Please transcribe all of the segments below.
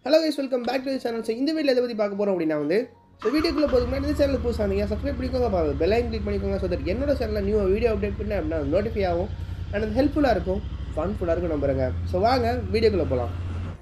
hello guys welcome back to channel so இந்த video எதை பற்றி பார்க்க போகிறோம் அப்படின்னா வந்து ஸோ வீடியோக்குள்ளே போதுக்கு முன்னாடி இந்த சேனல் புதுசாக இருந்தீங்க சப்ஸ்கிரைப் பண்ணிக்கோங்க பெல்லைன் கிளிக் பண்ணிக்கோங்க ஸோ தட் என்னோட சேனலில் நியூ வீடியோ அப்டேட் பண்ண அப்படின்னா நோட்டிஃபை ஆகும் அண்ட் அது ஹெல்ப்ஃபுல்லாக இருக்கும் ஃபன்ஃபுல்லாக இருக்கும் நம்புறேங்க ஸோ வாங்க வீடியோக்குள்ளே போகலாம்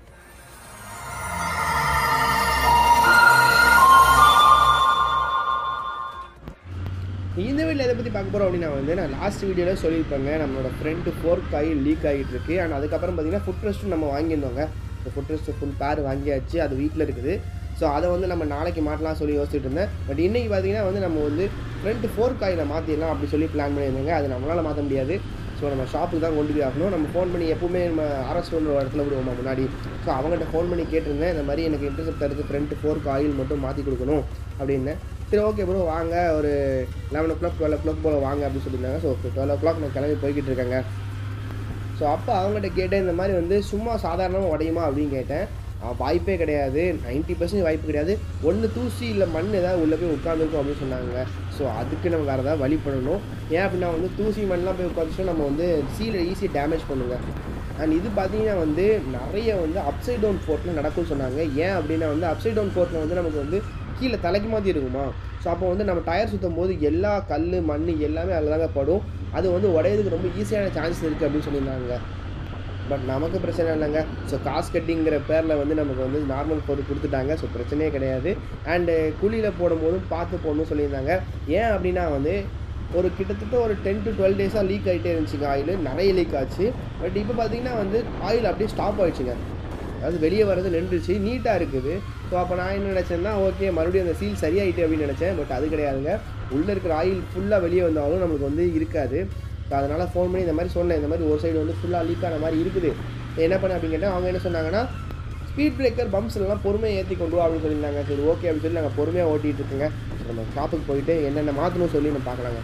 இந்த வீடியோ எதை பற்றி பார்க்க போகிறோம் அப்படின்னா வந்து நான் லாஸ்ட் வீடியோவில் சொல்லியிருப்பேங்க நம்மளோட ஃப்ரெண்டு ஃபோர்க் ஆகி லீக் ஆகிட்டு இருக்கு அண்ட் அதுக்கப்புறம் பார்த்தீங்கன்னா ஃபுட் ரெஸ்ட்டும் நம்ம வாங்கியிருந்தோங்க இந்த ஃபுட் ரெஸ்ட் ஃபுல் பேர் வாங்கியாச்சு அது வீட்டில் இருக்குது ஸோ அதை வந்து நம்ம நாளைக்கு மாட்டலாம் சொல்லி யோசிச்சுட்டு இருந்தேன் பட் இன்றைக்கி பார்த்தீங்கன்னா வந்து நம்ம வந்து ஃப்ரண்ட் ஃபோர்க் ஆயில் மாற்றிடலாம் அப்படி சொல்லி பிளான் பண்ணியிருந்தோங்க அது நம்மளால் மாற்ற முடியாது ஸோ நம்ம ஷாப்புக்கு தான் கொண்டு போய் ஆகணும் நம்ம ஃபோன் பண்ணி எப்பவுமே நம்ம அரசு ஒரு இடத்துல விடுவோம் முன்னாடி ஸோ அவங்ககிட்ட ஃபோன் பண்ணி கேட்டிருந்தேன் இந்த மாதிரி எனக்கு இன்டர்செப்டருக்கு ஃப்ரண்ட் ஃபோர்க் ஆயில் மட்டும் மாற்றி கொடுக்கணும் அப்படின்னு சரி ஓகே ப்ரோ வாங்க ஒரு eleven o'clock twelve o'clock போல் வாங்க அப்படின்னு சொல்லியிருந்தாங்க ஸோ டுவெல் ஓ கிளாக் நான் கிளம்பி போய்கிட்டு இருக்கேங்க ஸோ அப்போ அவங்ககிட்ட கேட்டேன் இந்த மாதிரி வந்து சும்மா சாதாரணமாக உடையுமா அப்படின்னு கேட்டேன் அஹ் வாய்ப்பே கிடையாது நைன்ட்டி பர்சன்ட் வாய்ப்பு கிடையாது ஒன்று தூசி இல்லை மண் ஏதாவது உள்ளே போய் உட்காந்துருக்கும் அப்படின்னு சொன்னாங்க ஸோ அதுக்கு நம்ம வேறு ஏதாவது வழி பண்ணணும் ஏன் அப்படின்னா வந்து தூசி மண்ணெலாம் போய் உட்காந்துச்சோம் நம்ம வந்து சீலை ஈஸியாக டேமேஜ் பண்ணுங்க அண்ட் இது பார்த்தீங்கன்னா வந்து நிறைய வந்து அப்சைட் டவுன் ஃபோர்ட்டில் நடக்கும்னு சொன்னாங்க ஏன் அப்படின்னா வந்து அப்சைட் டவுன் ஃபோர்ட்டில் வந்து நமக்கு வந்து கீழே தலைக்கு மாதிரி இருக்குமா ஸோ அப்போ வந்து நம்ம டயர் சுற்றும் போது எல்லா கல் மண் எல்லாமே அதில் தாங்க படும் அது வந்து உடையதுக்கு ரொம்ப ஈஸியான சான்ஸ் இருக்குது அப்படின்னு சொல்லியிருந்தாங்க பட் நமக்கு பிரச்சனை இல்லைங்க ஸோ காசு கட்டிங்கிற பேரில் வந்து நமக்கு வந்து நார்மல் போட்டு கொடுத்துட்டாங்க ஸோ பிரச்சனையே கிடையாது அண்டு குழியில் போடும்போதும் பார்த்து போடணும்னு சொல்லியிருந்தாங்க ஏன் அப்படின்னா வந்து ஒரு கிட்டத்தட்ட ஒரு டென் டு டுவெல் டேஸாக லீக் ஆகிட்டே இருந்துச்சுங்க ஆயில் நிறைய லீக் ஆச்சு பட் இப்போ பார்த்தீங்கன்னா வந்து ஆயில் அப்படியே ஸ்டாப் ஆயிடுச்சுங்க அதாவது வெளியே வர்றது நின்றுச்சு நீட்டாக இருக்குது ஸோ அப்போ நான் என்ன நினச்சேன்னா ஓகே மறுபடியும் அந்த சீல் சரியாயிட்டு அப்படின்னு நினச்சேன் பட் அது கிடையாதுங்க உள்ளே இருக்கிற ஆயில் ஃபுல்லாக வெளியே வந்தாலும் நம்மளுக்கு வந்து இருக்காது ஸோ அதனால் ஃபோன் பண்ணி இந்த மாதிரி சொன்னேன் இந்த மாதிரி ஒரு சைடு வந்து ஃபுல்லாக லீக் ஆன மாதிரி இருக்குது என்ன பண்ண அப்படின்னு கேட்டால் அவங்க என்ன சொன்னாங்கன்னா ஸ்பீட் பிரேக்கர் பம்ப்ஸ் எல்லாம் பொறுமையாக ஏற்றி கொண்டு வா அப்படின்னு சொல்லியிருந்தாங்க சரி ஓகே அப்படின்னு சொல்லி நாங்கள் பொறுமையாக ஓட்டிகிட்டு இருக்கோங்க நம்ம ஷாப்புக்கு போயிட்டு என்னென்ன மாற்றணும் சொல்லி நம்ம பார்க்கலாங்க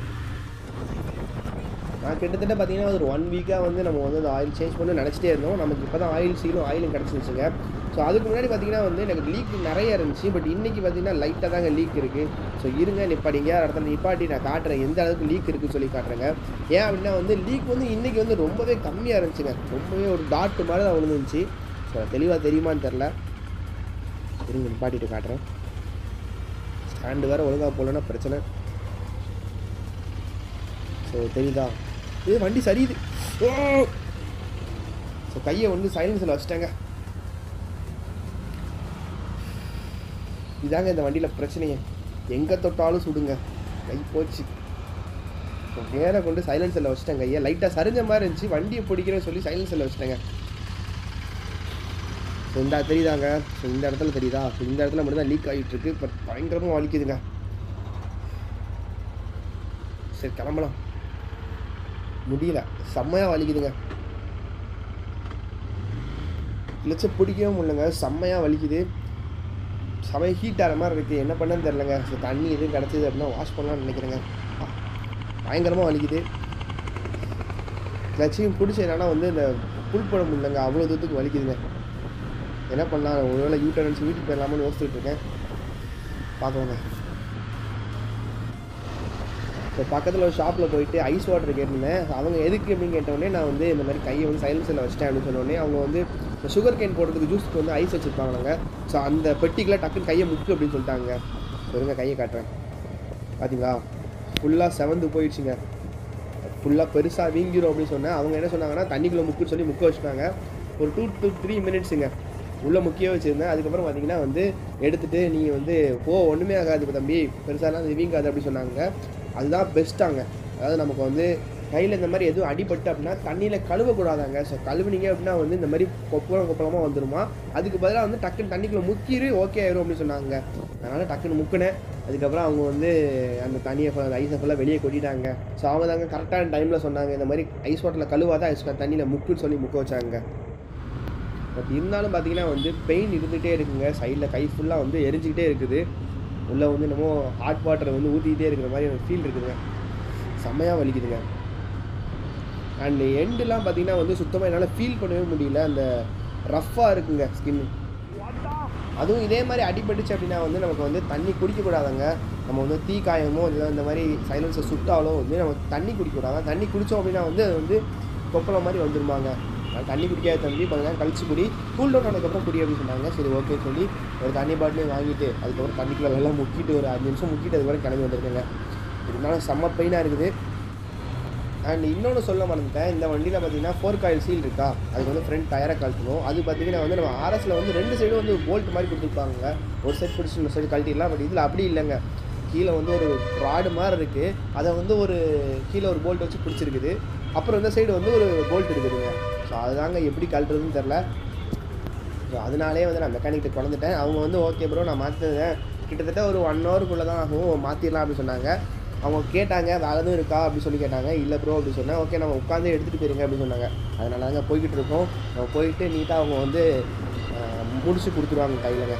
நான் கிட்டத்தட்ட பார்த்தீங்கன்னா ஒரு ஒன் வீக்காக வந்து நம்ம வந்து அந்த ஆயில் சேஞ்ச் பண்ணி நினச்சிட்டே இருந்தோம் நமக்கு இப்போ தான் ஆயில் சீலும் ஆயிலும் கிடச்சிருச்சுங்க ஸோ அதுக்கு முன்னாடி பார்த்தீங்கன்னா வந்து எனக்கு லீக் நிறைய இருந்துச்சு பட் இன்றைக்கி பார்த்தீங்கன்னா லைட்டாக தாங்க லீக் இருக்குது ஸோ இருங்க நிப்பாட்டிங்க இடத்துல நிப்பாட்டி நான் காட்டுறேன் எந்த அளவுக்கு லீக் இருக்குன்னு சொல்லி காட்டுறேங்க ஏன் அப்படின்னா வந்து லீக் வந்து இன்றைக்கி வந்து ரொம்பவே கம்மியாக இருந்துச்சுங்க ரொம்பவே ஒரு டாட் மாதிரி தான் விழுந்துருந்துச்சு ஸோ தெளிவாக தெரியுமான்னு தெரில இருங்க நிப்பாட்டிட்டு காட்டுறேன் ஸ்டாண்டு வேறு ஒழுங்காக போகலன்னா பிரச்சனை ஸோ தெரியுதா இது வண்டி சரியுது ஓ ஸோ கையை வந்து சைலன்ஸில் வச்சுட்டாங்க இதாங்க இந்த வண்டியில் பிரச்சனையே எங்கே தொட்டாலும் சுடுங்க கை போச்சு ஸோ நேராக கொண்டு சைலன்ஸில் வச்சுட்டேங்க கையை லைட்டாக சரிஞ்ச மாதிரி இருந்துச்சு வண்டியை பிடிக்கிறேன்னு சொல்லி சைலன்ஸில் வச்சுட்டேங்க ஸோ இந்த தெரியுதாங்க ஸோ இந்த இடத்துல தெரியுதா ஸோ இந்த இடத்துல மட்டும் தான் லீக் ஆகிட்டு இருக்கு பட் பயங்கரமாக வலிக்குதுங்க சரி கிளம்பலாம் முடியல செம்மையாக வலிக்குதுங்க கிளச்சை பிடிக்கவே முடியலங்க செம்மையாக வலிக்குது செமைய ஹீட் ஆகிற மாதிரி இருக்குது என்ன பண்ணன்னு தெரிலங்க ஸோ தண்ணி எதுவும் கிடச்சிது அப்படின்னா வாஷ் பண்ணலாம்னு நினைக்கிறேங்க ஆ, பயங்கரமாக வலிக்குது கிளச்சையும் பிடிச்சி என்னன்னா வந்து இந்த புல் பண்ண முடியலங்க அவ்வளோ தூரத்துக்கு வலிக்குதுங்க என்ன பண்ணலாம் ஒருவேளை யூ டர்ன்ஸ் வீட்டுக்கு போயிடலாமான்னு யோசிச்சுட்டு இருக்கேன் பார்க்கலாங்க ஸோ பக்கத்தில் ஒரு ஷாப்பில் போயிட்டு ஐஸ் வாட்டர் கேட்டிருந்தேன் அவங்க எதுக்கு அப்படின்னு கேட்டோடனே நான் வந்து இந்த மாதிரி கையை வந்து சைலன்ஸில் வச்சிட்டேன் அப்படின்னு சொன்னோடனே அவங்க வந்து இந்த சுகர் கேன் போடுறதுக்கு ஜூஸ்க்கு வந்து ஐஸ் வச்சுருப்பாங்க ஸோ அந்த பெட்டிக்குள்ள டக்குன்னு கையை முக்கு அப்படின்னு சொல்லிட்டாங்க சொல்லுங்க கையை காட்டுறேன் பார்த்தீங்களா ஃபுல்லாக செவந்து போயிடுச்சுங்க ஃபுல்லாக பெருசாக வீங்கிரும் அப்படின்னு சொன்னேன் அவங்க என்ன சொன்னாங்கன்னா தண்ணிக்குள்ளே முக்குன்னு சொல்லி முக்க வச்சுட்டாங்க ஒரு டூ டு த்ரீ மினிட்ஸுங்க உள்ளே முக்கிய வச்சுருந்தேன் அதுக்கப்புறம் பார்த்தீங்கன்னா வந்து எடுத்துகிட்டு நீங்கள் வந்து போ ஒன்றுமே ஆகாது இப்போ தம்பி பெருசாலாம் அது வீங்காது அப்படி சொன்னாங்க அதுதான் பெஸ்ட்டாங்க அதாவது நமக்கு வந்து கையில் இந்த மாதிரி எதுவும் அடிபட்டு அப்படின்னா தண்ணியில் கழுவக்கூடாதாங்க ஸோ கழுவுனீங்க அப்படின்னா வந்து இந்த மாதிரி கொப்பளம் கொப்பளமாக வந்துருமா அதுக்கு பதிலாக வந்து டக்குன்னு தண்ணிக்குள்ளே முக்கிரு ஓகே ஆயிரும் அப்படின்னு சொன்னாங்க அதனால் டக்குன்னு முக்கினேன் அதுக்கப்புறம் அவங்க வந்து அந்த தண்ணியை full- அந்த ஐஸை ஃபுல்லாக வெளியே கொட்டிட்டாங்க ஸோ அவங்க தாங்க கரெக்டான டைமில் சொன்னாங்க இந்த மாதிரி ஐஸ் வாட்டரில் கழுவாத ஐஸ் தண்ணியில் முக்குன்னு சொல்லி முக்க வச்சாங்க பட் இருந்தாலும் பார்த்தீங்கன்னா வந்து பெயின் இருந்துகிட்டே இருக்குங்க சைடில் கை ஃபுல்லாக வந்து எரிஞ்சிக்கிட்டே இருக்குது உள்ளே வந்து என்னமோ ஹாட் வாட்டரை வந்து ஊற்றிக்கிட்டே இருக்கிற மாதிரி எனக்கு ஃபீல் இருக்குதுங்க செம்மையாக வலிக்குதுங்க அண்ட் எண்டுலாம் பார்த்தீங்கன்னா வந்து சுத்தமாக என்னால் ஃபீல் பண்ணவே முடியல அந்த ரஃப்பாக இருக்குங்க ஸ்கின் அதுவும் இதே மாதிரி அடிபட்டுச்சு அப்படின்னா வந்து நமக்கு வந்து தண்ணி குடிக்கக்கூடாதுங்க நம்ம வந்து தீ காயமோ இல்லை இந்த மாதிரி சைலன்ஸை சுட்டாலோ வந்து நம்ம தண்ணி குடிக்கக்கூடாது தண்ணி குடித்தோம் அப்படின்னா வந்து அது வந்து கொப்பளம் மாதிரி வந்துருமாங்க நான் தண்ணி குடிக்காத தம்பி கொஞ்ச நேரம் கழிச்சு குடி கூல் டவுன் ஆனதுக்கப்புறம் குடி அப்படின்னு சொன்னாங்க சரி ஓகே சொல்லி ஒரு தண்ணி பாட்டிலையும் வாங்கிட்டு அதுக்கப்புறம் தண்ணிக்குள்ள எல்லாம் முக்கிட்டு ஒரு அஞ்சு நிமிஷம் முக்கிட்டு அதுக்கப்புறம் கிளம்பி வந்திருக்கேங்க இருந்தாலும் செம்ம பெயினாக இருக்குது அண்ட் இன்னொன்று சொல்ல மறந்துட்டேன் இந்த வண்டியில் பார்த்தீங்கன்னா ஃபோர் காயில் சீல் இருக்கா அதுக்கு வந்து ஃப்ரண்ட் டயரை கழட்டணும் அது பார்த்தீங்கன்னா வந்து நம்ம ஆர்எஸில் வந்து ரெண்டு சைடும் வந்து போல்ட் மாதிரி கொடுத்துருப்பாங்க ஒரு சைடு பிடிச்சி இன்னொரு சைடு கழட்டிடலாம் பட் இதில் அப்படி இல்லைங்க கீழே வந்து ஒரு ராடு மாதிரி இருக்குது அதை வந்து ஒரு கீழே ஒரு போல்ட் வச்சு பிடிச்சிருக்குது அப்புறம் இந்த சைடு வந்து ஒரு போல்ட் இருக்குதுங்க ஸோ அதுதாங்க எப்படி கழட்டுறதுன்னு தெரில ஸோ அதனாலே வந்து நான் மெக்கானிக்கிட்ட குழந்துட்டேன் அவங்க வந்து ஓகே ப்ரோ நான் மாற்றுறேன் கிட்டத்தட்ட ஒரு ஒன் ஹவருக்குள்ளே தான் ஆகும் மாற்றிடலாம் அப்படின்னு சொன்னாங்க அவங்க கேட்டாங்க வேறு எதுவும் இருக்கா அப்படின்னு சொல்லி கேட்டாங்க இல்லை ப்ரோ அப்படி சொன்னேன் ஓகே நம்ம உட்காந்து எடுத்துகிட்டு போயிருங்க அப்படின்னு சொன்னாங்க அதனால தாங்க போய்கிட்டு இருக்கோம் நம்ம போயிட்டு நீட்டாக அவங்க வந்து அஹ், முடிச்சு கொடுத்துருவாங்க கையிலங்க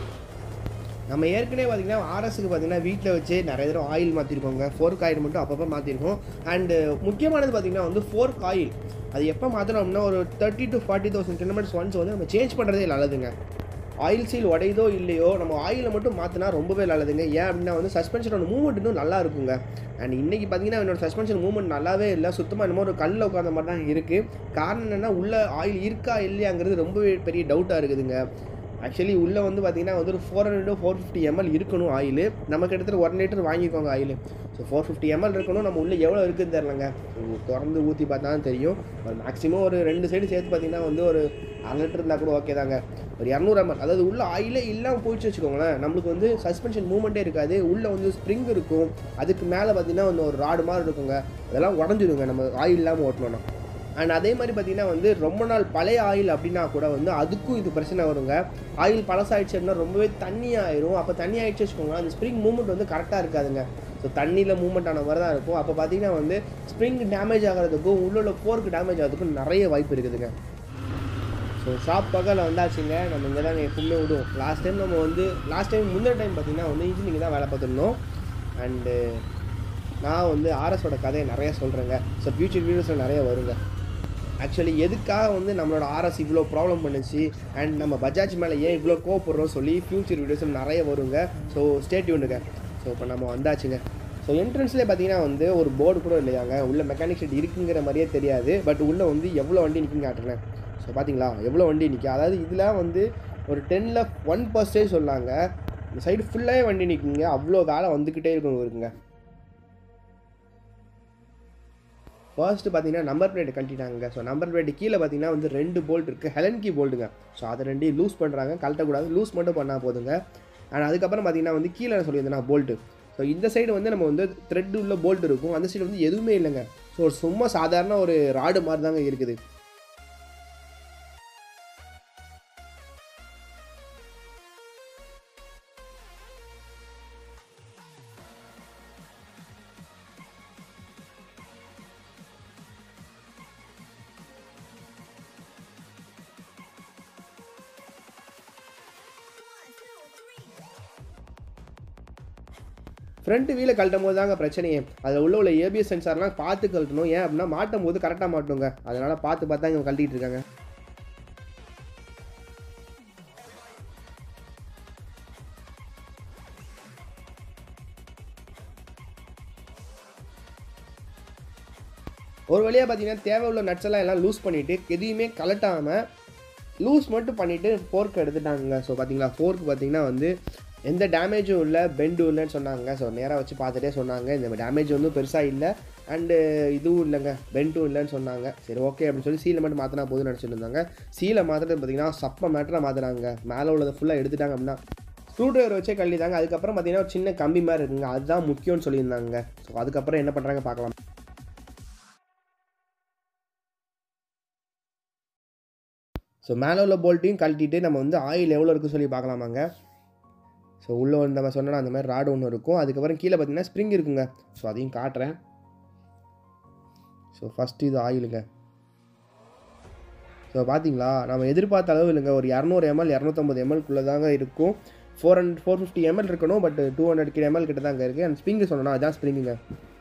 நம்ம ஏற்கனவே பார்த்தீங்கன்னா ஆர்எஸ்க்கு பார்த்தீங்கன்னா வீட்டில் வச்சு நிறைய தடவை ஆயில் மாற்றிருக்கோங்க ஃபோர்க் ஆயில் மட்டும் அப்பப்போ மாற்றிருக்கோம் அண்டு முக்கியமானது பார்த்தீங்கன்னா வந்து ஃபோர்க் ஆயில் அது எப்போ மாற்றணும் அப்படின்னா ஒரு thirty to forty thousand kilometres once வந்து நம்ம சேஞ்ச் பண்ணுறதே நல்லதுங்க ஆயில் சீல் உடையுதோ இல்லையோ நம்ம ஆயிலை மட்டும் மாற்றினா ரொம்பவே நல்லதுங்க ஏன் அப்படின்னா வந்து சஸ்பென்ஷனோட மூவ்மெண்ட் இன்னும் நல்லா இருக்குங்க அண்ட் இன்றைக்கி பார்த்தீங்கன்னா என்னோட சஸ்பென்ஷன் மூவ்மெண்ட் நல்லாவே இல்லை சுத்தமாக என்னமோ ஒரு கல்லில் உட்காந்த மாதிரி தான் இருக்குது காரணம் என்னென்னா உள்ள ஆயில் இருக்கா இல்லையாங்கிறது ரொம்பவே பெரிய டவுட்டாக இருக்குதுங்க ஆக்சுவலி உள்ளே வந்து பார்த்தீங்கன்னா வந்து ஒரு four hundred four fifty ml இருக்கணும் ஆயில் நம்ம கிட்டத்தட்ட ஒன் லிட்டர் வாங்கிக்கோங்க oil so four fifty ml இருக்கணும் நம்ம உள்ளே எவ்வளோ இருக்குன்னு தெரிலங்க திறந்து ஊற்றி பார்த்தா தான் தெரியும் ஒரு மேக்ஸிமம் ஒரு ரெண்டு சைடு சேர்த்து பார்த்தீங்கன்னா வந்து ஒரு அரை லிட்டர் இருந்தால் கூட ஓகே தாங்க ஒரு இரநூறு எம்எல் அதாவது உள்ள ஆயிலே இல்லாமல் போயிடுச்சு வச்சுக்கோங்களேன் நம்மளுக்கு வந்து சஸ்பென்ஷன் மூவ்மெண்ட்டே இருக்காது உள்ளே வந்து ஸ்ப்ரிங் இருக்கும் அதுக்கு மேலே பார்த்தீங்கன்னா வந்து ஒரு ராடு மாதிரி இருக்குங்க அதெல்லாம் உடஞ்சிடுங்க நம்ம ஆயில் இல்லாமல் ஓட்டணும்னா அண்ட் அதே மாதிரி பார்த்தீங்கன்னா வந்து ரொம்ப நாள் பழைய ஆயில் அப்படின்னா கூட வந்து அதுக்கும் இது பிரச்சனை வருங்க ஆயில் பழசாயிடுச்சு அப்படின்னா ரொம்பவே தண்ணி ஆயிரும் அப்போ தண்ணி ஆயிடுச்சு வச்சுக்கோங்க அந்த ஸ்ப்ரிங் மூவ்மெண்ட் வந்து கரெக்டாக இருக்காதுங்க ஸோ தண்ணியில் மூவ்மெண்ட் ஆன மாதிரி தான் இருக்கும் அப்போ பார்த்தீங்கன்னா வந்து ஸ்ப்ரிங் டேமேஜ் ஆகிறதுக்கும் உள்ள உள்ள ஃபோர்க்கு டேமேஜ் ஆகிறதுக்கும் நிறைய வாய்ப்பு இருக்குதுங்க ஸோ ஷாப் பக்கத்தில் வந்தாச்சுங்க நம்ம இங்கே தாங்க எப்பவுமே விடுவோம் லாஸ்ட் டைம் நம்ம வந்து லாஸ்ட் டைம் முந்தின டைம் பார்த்தீங்கன்னா வந்து இன்ஜினியரிங் தான் வேலை பார்த்துருந்தோம் அண்டு நான் வந்து ஆர்எஸோட கதையை நிறைய சொல்கிறேங்க ஸோ ஃபியூச்சர் வீடியோஸில் நிறைய வருங்க ஆக்சுவலி எதுக்காக வந்து நம்மளோட ஆர்எஸ் இவ்வளோ ப்ராப்ளம் பண்ணுச்சு அண்ட் நம்ம பஜாஜ் மேலே ஏன் இவ்வளோ கோவப்படுறோம் சொல்லி ஃபியூச்சர் வீடியோஸில் நிறைய வருங்க ஸோ ஸ்டேட் யூனுங்க ஸோ இப்போ நம்ம வந்தாச்சுங்க ஸோ என்ட்ரன்ஸ்லேயே பார்த்தீங்கன்னா வந்து ஒரு போர்டு கூட இல்லையாங்க உள்ள மெக்கானிக் ஷெட் இருக்குங்கிற மாதிரியே தெரியாது பட் உள்ளே வந்து எவ்வளோ வண்டி நிற்குன்னு காட்டுறேன் ஸோ பார்த்தீங்களா எவ்வளோ வண்டி நிற்கி அதாவது இதில் வந்து ஒரு டென்னில் ஒன் பர்சன்டேஜ் சொன்னாங்க இந்த சைடு ஃபுல்லாகவே வண்டி நிற்குங்க அவ்வளோ வேலை வந்துக்கிட்டே இருக்கும் இருக்குங்க ஃபர்ஸ்ட் பார்த்தீங்கன்னா நம்பர் பிளேட் கழட்டிட்டாங்க ஸோ நம்பர் பிளேட் கீழே பார்த்தீங்கன்னா வந்து ரெண்டு போல்ட் இருக்குது ஹெலன் கீ போல்ட்டுங்க ஸோ அதை ரெண்டையும் லூஸ் பண்ணுறாங்க கழட்டக்கூடாது லூஸ் மட்டும் பண்ணால் போதுங்க அண்ட் அதுக்கப்புறம் பார்த்தீங்கன்னா வந்து கீழே சொல்லியிருந்தேன் போல்ட்டு ஸோ இந்த சைடு வந்து நம்ம வந்து த்ரெட் உள்ள போல்ட் இருக்கும் அந்த சைடு வந்து எதுவுமே இல்லைங்க ஸோ சும்மா சாதாரண ஒரு ராடு மாதிரி தாங்க இருக்குது ஃப்ரண்ட் வீலை கழட்டும் போது தாங்க பிரச்சனையே அதில் உள்ள உள்ள ஏபிஎஸ் சென்சார்லாம் பார்த்து கழட்டணும் ஏன் அப்படின்னா மாட்டும் போது கரெக்டாக மாட்டுங்க அதனால் பார்த்து பார்த்து இங்கே கழட்டிட்டு இருக்காங்க ஒரு வழியாக பார்த்தீங்கன்னா தேவை உள்ள nuts எல்லாம் எல்லாம் லூஸ் பண்ணிவிட்டு எதையுமே கலட்டாமல் லூஸ் மட்டும் பண்ணிவிட்டு ஃபோர்க் எடுத்துட்டாங்க ஸோ பார்த்தீங்களா ஃபோர்க் பார்த்தீங்கன்னா வந்து எந்த டேமேஜும் இல்லை பெண்டும் இல்லைன்னு சொன்னாங்க ஸோ நேராக வச்சு பார்த்துட்டே சொன்னாங்க இந்த டேமேஜ் ஒன்றும் பெருசாக இல்லை அண்டு இதுவும் இல்லைங்க பெண்டும் இல்லைன்னு சொன்னாங்க சரி ஓகே அப்படின்னு சொல்லி சீலை மட்டும் மாற்றினா போதும்னு நினச்சிட்டு இருந்தாங்க சீலை மாற்றுறது பார்த்தீங்கன்னா சப்ப மேட்டராக மாற்றுறாங்க மேலே உள்ளதை ஃபுல்லாக எடுத்துட்டாங்க அப்படின்னா ஸ்க்ரூ டிரைவர் வச்சே கழிதாங்க அதுக்கப்புறம் பார்த்தீங்கன்னா ஒரு சின்ன கம்பி மாதிரி இருக்குங்க அதுதான் முக்கியம்னு சொல்லியிருந்தாங்க ஸோ அதுக்கப்புறம் என்ன பண்ணுறாங்க பார்க்கலாம் ஸோ மேலே உள்ள போல்ட்டையும் கழட்டிட்டு நம்ம வந்து ஆயில் எவ்வளோ இருக்குன்னு சொல்லி பார்க்கலாமாங்க ஸோ உள்ளே வந்து நம்ம சொன்னால் அந்த மாதிரி ராடு ஒன்று இருக்கும் அதுக்கப்புறம் கீழே பார்த்தீங்கன்னா ஸ்ப்ரிங் இருக்குங்க ஸோ அதையும் காட்டுறேன் ஸோ ஃபஸ்ட்டு இது ஆயிலுங்க ஸோ பார்த்தீங்களா நம்ம எதிர்பார்த்த அளவு இல்லைங்க ஒரு இரநூறு எம்எல் இரநூத்தம்பது எம்எல்குள்ளே தாங்க இருக்கும் four hundred four fifty ml இருக்கணும் but two hundred kilo ml கிட்ட தாங்க இருக்குது அண்ட் ஸ்ப்ரிங்கு சொன்னோன்னா அதான் ஸ்ப்ரிங்குங்க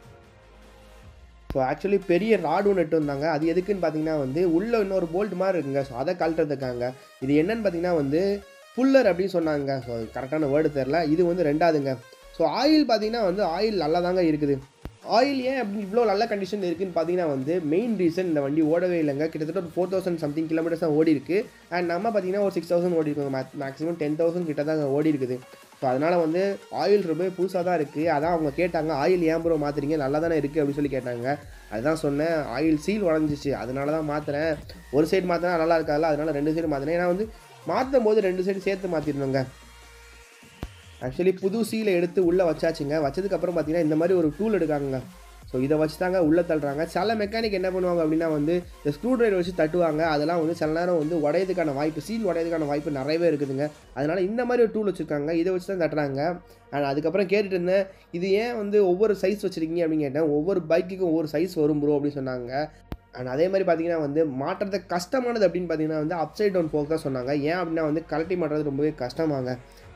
ஸோ ஆக்சுவலி பெரிய ராடு ஒன்று எட்டு வந்தாங்க அது எதுக்குன்னு பார்த்தீங்கன்னா வந்து உள்ளே இன்னொரு போல்ட் மாதிரி இருக்குங்க ஸோ அதை கழட்டுறதுக்காங்க இது என்னன்னு பார்த்தீங்கன்னா வந்து புல்லர் அப்படின்னு சொன்னாங்க ஸோ கரெக்டான வேர்டு தெரில இது வந்து ரெண்டாவதுங்க ஸோ ஆயில் பார்த்தீங்கன்னா வந்து ஆயில் நல்லா தாங்க இருக்குது ஆயில் ஏன் அப்படி இவ்வளோ நல்ல கண்டிஷன் இருக்குன்னு பார்த்தீங்கன்னா வந்து மெயின் ரீசன் இந்த வண்டி ஓடவே இல்லைங்க கிட்டத்தட்ட ஒரு ஃபோர் தௌசண்ட் சம்திங் கிலோமீட்டர்ஸ் தான் ஓடி இருக்கு அண்ட் நம்ம பார்த்தீங்கன்னா ஒரு சிக்ஸ் தௌசண்ட் ஓடி இருக்கோங்க மேக்ஸிமம் டென் தௌசண்ட் கிட்ட தான் ஓடி இருக்குது ஸோ அதனால் வந்து ஆயில் ரொம்ப புதுசாக தான் இருக்குது அதான் அவங்க கேட்டாங்க ஆயில் ஏன் ப்ரோ மாற்றுறீங்க நல்லா தானே இருக்குது அப்படின்னு சொல்லி கேட்டாங்க அதுதான் சொன்னேன் ஆயில் சீல் உடஞ்சிச்சு அதனால தான் மாற்றுறேன் ஒரு சைடு மாற்றினா நல்லா இருக்காதுல்ல அதனால ரெண்டு சைடு மாற்றினேன் ஏன்னா வந்து மாற்றும் போது ரெண்டு சைடு சேர்த்து மாற்றிடணுங்க ஆக்சுவலி புது சீலை எடுத்து உள்ளே வச்சாச்சுங்க வச்சதுக்கப்புறம் பார்த்தீங்கன்னா இந்த மாதிரி ஒரு டூல் எடுக்காங்க ஸோ இதை வச்சு தாங்க உள்ளே தள்ளுறாங்க சில மெக்கானிக் என்ன பண்ணுவாங்க அப்படின்னா வந்து இந்த ஸ்க்ரூ ட்ரைவர் வச்சு தட்டுவாங்க அதெல்லாம் வந்து சில நேரம் வந்து உடையதுக்கான வாய்ப்பு சீல் உடையதுக்கான வாய்ப்பு நிறையவே இருக்குதுங்க அதனால இந்த மாதிரி ஒரு டூல் வச்சுருக்காங்க இதை வச்சு தான் தட்டுறாங்க அண்ட் அதுக்கப்புறம் கேட்டுட்டு இருந்தேன் இது ஏன் வந்து ஒவ்வொரு சைஸ் வச்சுருக்கீங்க அப்படின்னு கேட்டேன் ஒவ்வொரு பைக்குக்கும் ஒவ்வொரு சைஸ் வரும் ப்ரோ அப்படின்னு சொன்னாங்க அண்ட் அதே மாதிரி பார்த்தீங்கன்னா வந்து மாட்டுறது கஷ்டமானது அப்படின்னு பார்த்தீங்கன்னா வந்து அப்சைட் டவுன் ஃபோக் தான் சொன்னாங்க ஏன் அப்படின்னா வந்து கலட்டி மாட்டுறது ரொம்பவே கஷ்டமாங்க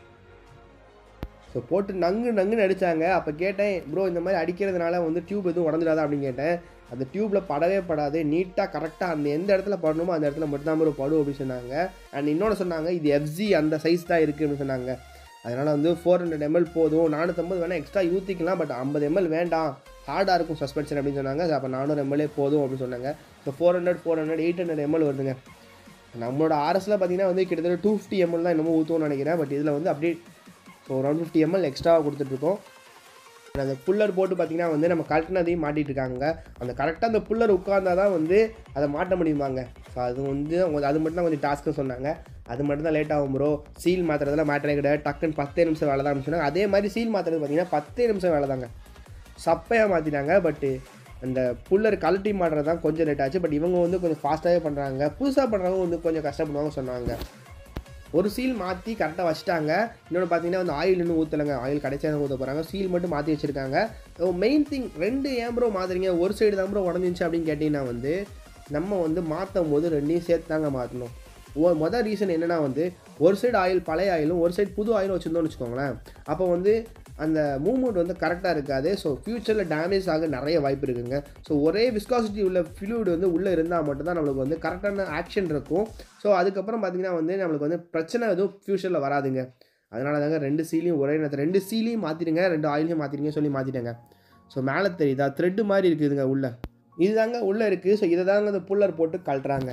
ஸோ போட்டு நங்கு நங்குன்னு அடித்தாங்க அப்போ கேட்டேன் ப்ரோ இந்த மாதிரி அடிக்கிறதுனால வந்து டியூப் எதுவும் உடஞ்சிடாதா அப்படின்னு கேட்டேன் அந்த டியூப்பில் படவே படாது நீட்டாக கரெக்டாக அந்த எந்த இடத்துல படணுமோ அந்த இடத்துல மட்டும்தான் ப்ரோ படும் அப்படின்னு சொன்னாங்க அண்ட் இன்னொன்று சொன்னாங்க இது எஃப்ஜி அந்த சைஸ் தான் இருக்குது அப்படின்னு சொன்னாங்க அதனால் வந்து ஃபோர் ஹண்ட்ரட் எம்எல் போதும் நானூற்றம்பது வேணால் எக்ஸ்ட்ரா ஊற்றிக்கலாம் பட் ஐம்பது எம்எல் வேண்டாம் ஹார்டாக இருக்கும் சஸ்பென்ஷன் அப்படின்னு சொன்னாங்க அப்போ நானூறு எம்எல்ஏ போதும் அப்படின்னு சொன்னாங்க so four hundred four hundred eight hundred ml வருதுங்க நம்மளோட ஆர்எஸில் பார்த்தீங்கன்னா வந்து கிட்டத்தட்ட டூ ஃபிஃப்டி எம்எல் தான் என்னமோ ஊற்றுவோம்னு நினைக்கிறேன் பட் இதில் வந்து அப்படியே ஸோ ஒரு ஒன் ஃபிஃப்டி எம்எல் எக்ஸ்ட்ராவாக கொடுத்துட்ருக்கோம் அந்த புல்லர் போட்டு பார்த்தீங்கன்னா வந்து நம்ம கரெக்டானதையும் மாட்டிட்டு இருக்காங்க அந்த கரெக்டாக அந்த புல்லர் உட்கார்ந்தா தான் வந்து அதை மாட்ட முடியுமாங்க ஸோ அது வந்து அவங்க அது மட்டும் தான் கொஞ்சம் டாஸ்க்குன்னு சொன்னாங்க அது மட்டும் தான் லேட் ஆகும் ப்ரோ சீல் மாற்றுறதுல மேட்டரே கிடையாது டக்குன்னு பத்தே நிமிஷம் வேலை தான் சொன்னாங்க அதே மாதிரி சீல் மாற்றுறது பார்த்தீங்கன்னா பத்தே நிமிஷம் வேலை தாங்க சப்பையாக மாற்றிட்டாங்க பட்டு அந்த புல்லர் கழட்டி மாட்டுறது தான் கொஞ்சம் லேட் ஆச்சு பட் இவங்க வந்து கொஞ்சம் ஃபாஸ்ட்டாகவே பண்ணுறாங்க புதுசாக பண்ணுறவங்க வந்து கொஞ்சம் கஷ்டப்படுவாங்க சொன்னாங்க ஒரு சீல் மாற்றி கரெக்டாக வச்சுட்டாங்க இன்னொன்று பார்த்தீங்கன்னா வந்து ஆயில் இன்னும் ஊற்றலைங்க ஆயில் கடைசியாக தான் ஊற்ற போகிறாங்க சீல் மட்டும் மாற்றி வச்சுருக்காங்க மெயின் திங் ரெண்டு ஏன் ப்ரோ மாற்றுறீங்க ஒரு சைடு தான் ப்ரோ உடஞ்சிச்சு அப்படின்னு கேட்டிங்கன்னா வந்து நம்ம வந்து மாற்றும் போது ரெண்டையும் சேர்த்து தாங்க மாற்றணும் ஓ மொதல் ரீசன் என்னென்னா வந்து ஒரு சைடு ஆயில் பழைய ஆயிலும் ஒரு சைடு புது ஆயிலும் வச்சுருந்தோம்னு வச்சுக்கோங்களேன் அப்போ வந்து அந்த மூவ்மெண்ட் வந்து கரெக்டாக இருக்காது ஸோ ஃப்யூச்சரில் டேமேஜ் ஆக நிறைய வாய்ப்பு இருக்குங்க ஸோ ஒரே விஸ்காசிட்டி உள்ள ஃப்ளூயிட் வந்து உள்ளே இருந்தால் மட்டும்தான் நம்மளுக்கு வந்து கரெக்டான ஆக்ஷன் இருக்கும் ஸோ அதுக்கப்புறம் பார்த்திங்கன்னா வந்து நம்மளுக்கு வந்து பிரச்சனை எதுவும் ஃப்யூச்சரில் வராதுங்க அதனால தாங்க ரெண்டு சீலையும் ஒரே நேரத்தில் ரெண்டு சீலையும் மாற்றிடுங்க ரெண்டு ஆயிலையும் மாற்றிடுங்க சொல்லி மாற்றிட்டேங்க ஸோ மேலே தெரியுதா த்ரெட்டு மாதிரி இருக்குதுங்க உள்ளே இதுதாங்க உள்ளே இருக்குது ஸோ இதை தாங்க அந்த புல்லர் போட்டு கழட்டுறாங்க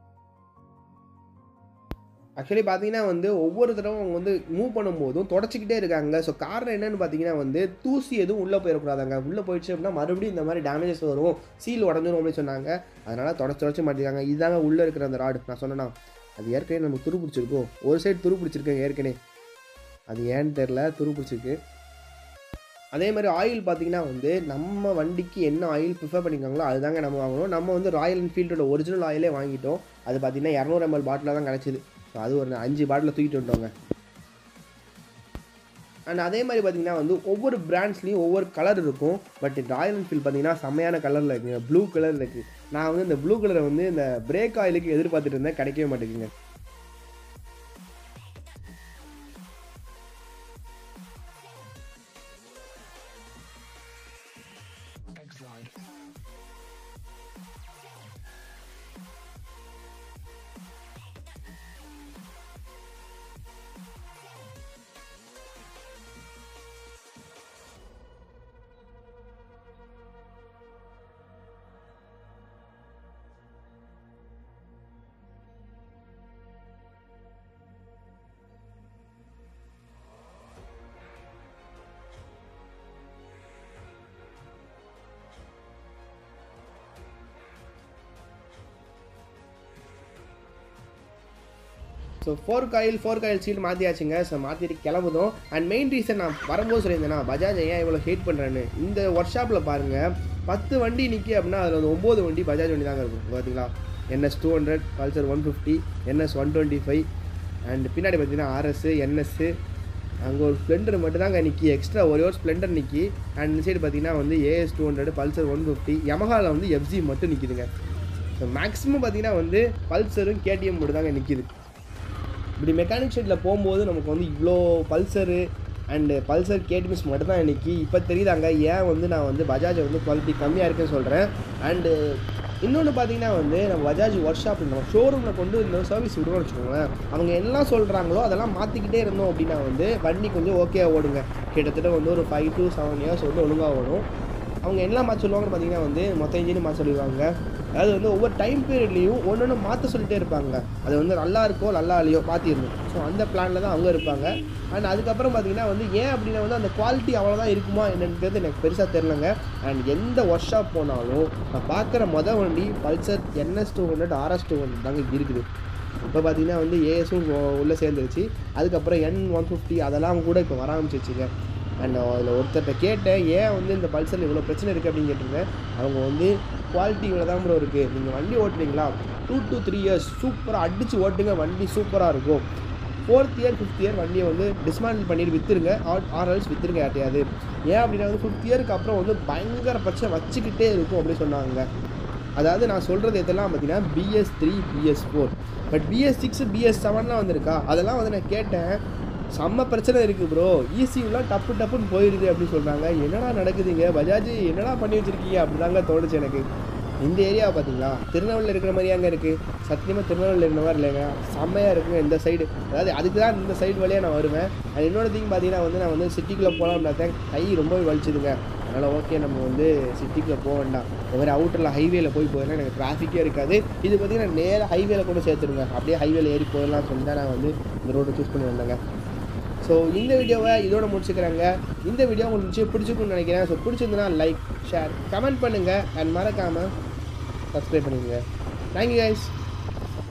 ஆக்சுவலி பார்த்தீங்கன்னா வந்து ஒவ்வொரு தடவை அவங்க வந்து மூவ் பண்ணும்போதும் தொடச்சிக்கிட்டே இருக்காங்க ஸோ காரணம் என்னன்னு பார்த்தீங்கன்னா வந்து தூசி எதுவும் உள்ளே போயிடக்கூடாதாங்க உள்ளே போயிடுச்சு அப்படின்னா மறுபடியும் இந்த மாதிரி டேமேஜஸ் வரும் சீல் உடஞ்சிரும் அப்படின்னு சொன்னாங்க அதனால் தொடச்சி தொடச்சி மாட்டிருக்காங்க இதுதாங்க உள்ளே இருக்கிற அந்த ராடு நான் சொன்னேன்னா அது ஏற்கனவே நமக்கு துரு பிடிச்சிருக்கும் ஒரு சைடு துரு பிடிச்சிருக்கேன் ஏற்கனவே அது ஏன்னு தெரில துரு பிடிச்சிருக்கு அதே மாதிரி ஆயில் பார்த்தீங்கன்னா வந்து நம்ம வண்டிக்கு என்ன ஆயில் ப்ரிஃபர் பண்ணிக்காங்களோ அதுதாங்க நம்ம வாங்கணும் நம்ம வந்து ராயல் என்ஃபீல்டோட ஒரிஜினல் ஆயிலே வாங்கிட்டோம் அது பார்த்தீங்கன்னா இரநூறு எம்எல் பாட்டில் தான் கிடச்சிது ஸோ அது ஒரு அஞ்சு பாட்டில் தூக்கிட்டு வந்துட்டோங்க அண்ட் அதே மாதிரி பார்த்தீங்கன்னா வந்து ஒவ்வொரு பிராண்ட்ஸ்லேயும் ஒவ்வொரு கலர் இருக்கும் பட் ராயல் என்ஃபீல்ட் பார்த்தீங்கன்னா செம்மையான கலரில் இருக்குங்க ப்ளூ கலரில் இருக்குது நான் வந்து இந்த ப்ளூ கலரை வந்து இந்த பிரேக் ஆயிலுக்கு எதிர்பார்த்துட்டு இருந்தேன் கிடைக்கவே மாட்டேங்குங்க so four coil four coil seat மாற்றியாச்சுங்க ஸோ மாற்றிட்டு கிளம்புதோம் அண்ட் மெயின் ரீசன் நான் வரும்போது சொல்லியிருந்தேன்னா பஜாஜ் ஏன் இவ்வளோ ஹேட் பண்ணுறேன்னு இந்த ஒர்க் ஷாப்பில் பாருங்கள் பத்து வண்டி நிற்கி அப்படின்னா அதில் வந்து ஒம்பது வண்டி பஜாஜ் வண்டி தாங்க இருக்கும் பார்த்தீங்களா NS two hundred Pulsar one fifty NS one twenty five and பின்னாடி பார்த்தீங்கன்னா ஆர்எஸ் என்எஸ்ஸு அங்கே ஒரு ஸ்ப்ளெண்டர் மட்டும் தாங்க நிற்கி எக்ஸ்ட்ரா ஒரே ஒரு ஸ்ப்ளெண்டர் நிற்கி அண்ட் இந்த சைடு பார்த்தீங்கன்னா வந்து AS two hundred Pulsar one fifty யமஹாவில் வந்து எஃப்ஜி மட்டும் நிற்கிதுங்க ஸோ மேக்ஸிமம் பார்த்தீங்கன்னா வந்து பல்சரும் கேடிஎம் மட்டும் தாங்க நிற்கிது இப்படி மெக்கானிக் ஷெட்டில் போகும்போது நமக்கு வந்து இவ்வளோ பல்சரு அண்டு பல்சர் கேடிஎம்ஸ் மட்டும் தான் இன்றைக்கி இப்போ தெரியுதாங்க ஏன் வந்து நான் வந்து பஜாஜை வந்து குவாலிட்டி கம்மியாக இருக்குன்னு சொல்கிறேன் அண்டு இன்னொன்று பார்த்தீங்கன்னா வந்து நம்ம பஜாஜ் ஒர்க் ஷாப்பில் நம்ம ஷோரூமில் கொண்டு இந்த சர்வீஸ் விடுவோம்னு வச்சுக்கோங்களேன் அவங்க என்ன சொல்கிறாங்களோ அதெல்லாம் மாற்றிக்கிட்டே இருந்தோம் அப்படின்னா வந்து வண்டி கொஞ்சம் ஓகே ஓடுங்க கிட்டத்தட்ட வந்து ஒரு ஃபைவ் டு செவன் இயர்ஸ் வந்து ஒழுங்காக ஓடும் அவங்க என்ன மாற்ற சொல்லுவாங்கன்னு பார்த்தீங்கன்னா வந்து மொத்த இன்ஜினும் மாற்ற சொல்லிடுவாங்க அதாவது வந்து ஒவ்வொரு டைம் பீரியட்லேயும் ஒன்று ஒன்று மாற்ற சொல்லிட்டே இருப்பாங்க அது வந்து நல்லா இருக்கோ நல்லா இல்லையோ மாற்றிடணும் ஸோ அந்த பிளானில் தான் அவங்க இருப்பாங்க அண்ட் அதுக்கப்புறம் பார்த்தீங்கன்னா வந்து ஏன் அப்படின்னா வந்து அந்த குவாலிட்டி அவ்வளோதான் இருக்குமா என்னன்றது எனக்கு பெருசாக தெரிலங்க அண்ட் எந்த ஒர்க் ஷாப் போனாலும் நான் பார்க்குற மொதல் வண்டி Pulsar NS two hundred RS two hundred தாங்க இருக்குது இப்போ பார்த்தீங்கன்னா வந்து ஏஎஸும் உள்ளே சேர்ந்துருச்சு அதுக்கப்புறம் என் ஒன் ஃபிஃப்டி அதெல்லாம் கூட இப்போ வர ஆரம்பிச்சிருச்சுங்க அண்ட் அதில் ஒருத்தர்கிட்ட கேட்டேன் ஏன் வந்து இந்த பல்சரில் இவ்வளோ பிரச்சனை இருக்குது அப்படின்னு கேட்டிருந்தேன் அவங்க வந்து குவாலிட்டி இவ்வளோ தான் ப்ரோ இருக்குது நீங்கள் வண்டி ஓட்டுறீங்களா டூ to த்ரீ இயர்ஸ் சூப்பராக அடித்து ஓட்டுங்க வண்டி சூப்பராக இருக்கும் ஃபோர்த் இயர் ஃபிஃப்த் இயர் வண்டியை வந்து டிஸ்மேண்டில் பண்ணிட்டு விற்றுருங்க ஆர் ஆர்எல்ஸ் விற்றுருங்க யார்ட்டையாவது ஏன் அப்படின்னா வந்து ஃபிஃப்த் இயருக்கு அப்புறம் வந்து பயங்கர பிரச்சனை வச்சுக்கிட்டே இருக்கும் அப்படின்னு சொன்னாங்க அதாவது நான் சொல்கிறது இதெல்லாம் பார்த்தீங்கன்னா BS three BS four but BS six BS செவன்லாம் வந்திருக்கா அதெல்லாம் வந்து நான் கேட்டேன் செம்ம பிரச்சனை இருக்குது ப்ரோ ஈசியூலாம் டப்பு டப்புன்னு போயிடுது அப்படின்னு சொல்கிறாங்க என்னடா நடக்குதுங்க பஜாஜ் என்னடா பண்ணி வச்சுருக்கீங்க அப்படிதாங்க தோணுச்சு எனக்கு இந்த ஏரியாவை பார்த்தீங்களா திருநெல்வேலியில் இருக்கிற மாதிரி அங்கே இருக்குது சத்தியமாக திருநெல்வேலியில் இருக்கிற மாதிரி இல்லைங்க செம்மையாக இருக்குங்க இந்த சைடு அதாவது அதுக்கு தான் இந்த சைடு வழியாக நான் வருவேன் அது இன்னொரு திங் பார்த்தீங்கன்னா வந்து நான் வந்து சிட்டிக்குள்ளே போகலாம்னு பார்த்தேன் கை ரொம்பவே வலிச்சுதுங்க அதனால் ஓகே நம்ம வந்து சிட்டிக்குள்ளே போக வேண்டாம் இந்த மாதிரி அவுட்டரில் ஹைவேல போய் போயிடலாம் எனக்கு டிராஃபிக்கே இருக்காது இது பார்த்தீங்கன்னா நேராக ஹைவேல கொண்டு சேர்த்துருங்க அப்படியே ஹைவேல ஏறி போயிடலாம் சொல்லி தான் நான் வந்து இந்த ரோட்டை சூஸ் பண்ணி வந்தேங்க ஸோ இந்த வீடியோவை இதோட முடிச்சுக்கிறேங்க இந்த வீடியோ உங்களுக்கு நிச்சயம் பிடிச்சிருக்குன்னு நினைக்கிறேன் ஸோ பிடிச்சிருந்தனா லைக் ஷேர் கமெண்ட் பண்ணுங்கள் அண்ட் மறக்காமல் சப்ஸ்கிரைப் பண்ணிடுங்க தேங்க்யூ கைஸ்